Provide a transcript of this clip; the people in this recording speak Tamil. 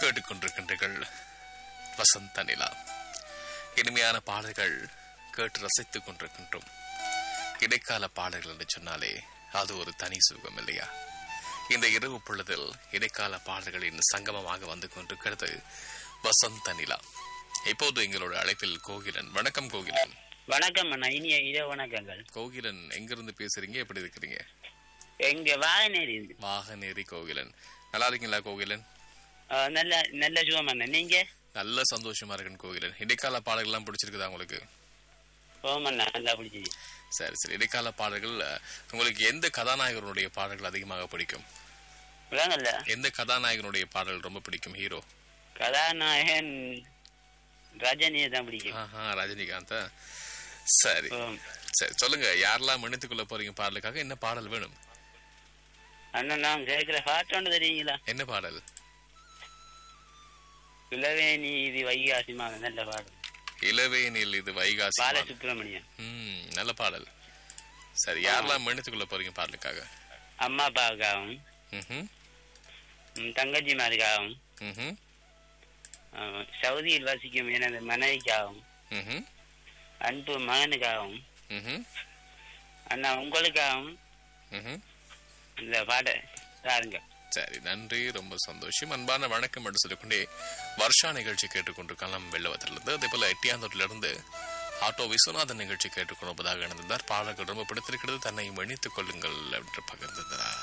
கேட்டுக்கொண்டிருக்கின்றீர்கள் வசந்த நிலா இனிமையான பாடல்கள் கேட்டு ரசித்துக் கொண்டிருக்கின்றோம் இடைக்கால பாடல்கள் என்று சொன்னாலே அது ஒரு தனி சுகம் இல்லையா இந்த இரவு பொழுதில் இடைக்கால பாடல்களின் சங்கமமாக வந்து கொண்டிருக்கிறது வசந்த நிலா இப்போது எங்களோட அழைப்பில் கோகிலன் வணக்கம் கோகிலன் வணக்கம் அண்ணா இனிய இரவு வணக்கங்கள் கோகிலன் எங்கிருந்து பேசுறீங்க எப்படி இருக்கிறீங்க எங்க வாகனேரி இருந்து வாகனேரி கோகிலன் நல்லா இருக்கீங்களா கோகிலன் அஹ், நல்ல நல்ல சுகம் அண்ணா நீங்க நல்ல சந்தோஷமா இருக்கேன் கோகிலன் இடைக்கால பாடல்கள்லாம் பிடிச்சிருக்குதா உங்களுக்கு ஓம் அண்ணா நல்லா பிடிச்சது சரி சரி இடைக்கால பாடல்கள் அஹ், உங்களுக்கு எந்த கதாநாயகனுடைய பாடல்கள் அதிகமாக பிடிக்கும் விளங்கல்ல எந்த கதாநாயகனுடைய பாடல் ரொம்ப பிடிக்கும் ஹீரோ கதாநாயகன் ரஜினியை தான் பிடிக்கும் ஆஹா ரஜினிகாந்தா சரி ஓம். சரி சொல்லுங்க யாரெல்லாம் மன்னித்துக் போறீங்க பாடலுக்காக என்ன பாடல் வேணும் அண்ணா நான் கேட்கிற பாட்டு ஒன்று தெரியுங்களா என்ன பாடல் இளவேணி இது வைகாசிமாக நல்ல பாடல் இளவேனில் இது வைகாசி மாதம். பாலசுப்ரமணியன் ம் நல்ல பாடல் சரி யாரெல்லாம் மன்னித்துக் போறீங்க பாடலுக்காக அம்மா அப்பாவுக்காகவும் ம்ஹும், ம், தங்கச்சிமாருக்காகவும் ம்ஹும், அஹ், சவுதியில் வசிக்கும் எனது மனைவிக்காகவும் ம்ஹும், அன்பு மகனுக்காகவும் ம்ஹும், அண்ணா உங்களுக்காகவும் ம்ஹும். இந்த பாட்டை பாருங்க சரி நன்றி ரொம்ப சந்தோஷம் அன்பான வணக்கம் என்று சொல்லிக்கொண்டே வருஷா நிகழ்ச்சி கேட்டுக்கொண்டிருக்கலாம் வெள்ளவத்திலிருந்து அதே போல எட்டியாந்தோட்டிலிருந்து ஆட்டோ விஸ்வநாதன் நிகழ்ச்சி கேட்டுக்கொண்டிருப்பதாக இணைந்தார் பாடல்கள் ரொம்ப பிடித்திருக்கிறது தன்னை மன்னித்துக் கொள்ளுங்கள் என்று பகிர்ந்திருந்தார்